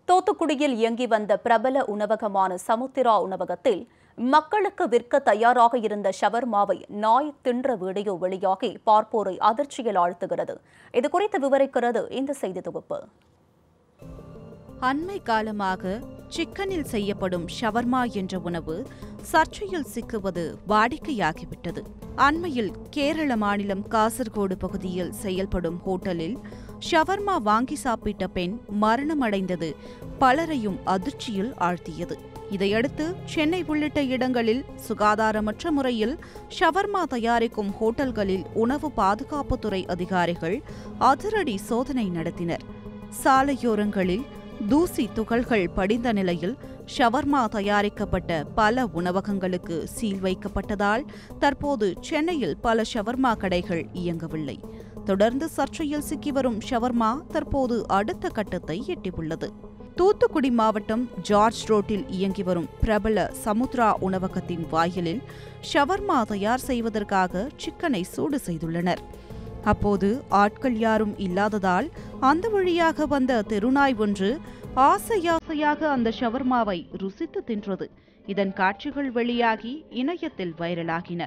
தூத்துக்குடியில் இயங்கி வந்த பிரபல உணவகமான சமுத்திரா உணவகத்தில் மக்களுக்கு விற்க தயாராக இருந்த ஷவர்மாவை நாய் தின்ற வீடியோ வெளியாகி பார்ப்போரை அதிர்ச்சியில் ஆழ்த்துகிறது இது குறித்து விவரிக்கிறது இந்த செய்தி தொகுப்பு அண்மை காலமாக சிக்கனில் செய்யப்படும் ஷவர்மா என்ற உணவு சர்ச்சையில் சிக்குவது வாடிக்கையாகிவிட்டது அண்மையில் கேரள மாநிலம் காசர்கோடு பகுதியில் செயல்படும் ஹோட்டலில் ஷவர்மா வாங்கி சாப்பிட்ட பெண் மரணமடைந்தது பலரையும் அதிர்ச்சியில் ஆழ்த்தியது இதையடுத்து சென்னை உள்ளிட்ட இடங்களில் சுகாதாரமற்ற முறையில் ஷவர்மா தயாரிக்கும் ஹோட்டல்களில் உணவு பாதுகாப்புத்துறை அதிகாரிகள் அதிரடி சோதனை நடத்தினர் சாலையோரங்களில் தூசி துகள்கள் படிந்த நிலையில் ஷவர்மா தயாரிக்கப்பட்ட பல உணவகங்களுக்கு சீல் வைக்கப்பட்டதால் தற்போது சென்னையில் பல ஷவர்மா கடைகள் இயங்கவில்லை தொடர்ந்து சர்ச்சையில் சிக்கி வரும் ஷவர்மா தற்போது அடுத்த கட்டத்தை எட்டியுள்ளது தூத்துக்குடி மாவட்டம் ஜார்ஜ் ரோட்டில் இயங்கி வரும் பிரபல சமுத்ரா உணவகத்தின் வாயிலில் ஷவர்மா தயார் செய்வதற்காக சிக்கனை சூடு செய்துள்ளனர் அப்போது ஆட்கள் யாரும் இல்லாததால் அந்த வழியாக வந்த தெருநாய் ஒன்று ஆசையாசையாக அந்த ஷவர்மாவை ருசித்து தின்றது இதன் காட்சிகள் வெளியாகி இணையத்தில் வைரலாகின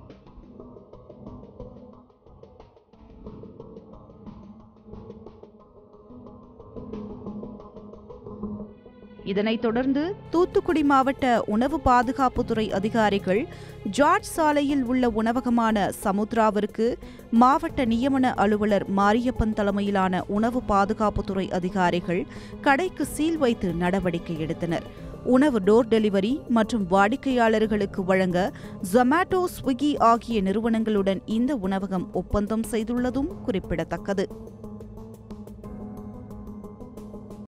இதனைத் தொடர்ந்து தூத்துக்குடி மாவட்ட உணவு பாதுகாப்புத்துறை அதிகாரிகள் ஜார்ஜ் சாலையில் உள்ள உணவகமான சமுத்ராவிற்கு மாவட்ட நியமன அலுவலர் மாரியப்பன் தலைமையிலான உணவு பாதுகாப்புத்துறை அதிகாரிகள் கடைக்கு சீல் வைத்து நடவடிக்கை எடுத்தனர் உணவு டோர் டெலிவரி மற்றும் வாடிக்கையாளர்களுக்கு வழங்க ஜொமேட்டோ ஸ்விக்கி ஆகிய நிறுவனங்களுடன் இந்த உணவகம் ஒப்பந்தம் செய்துள்ளதும் குறிப்பிடத்தக்கது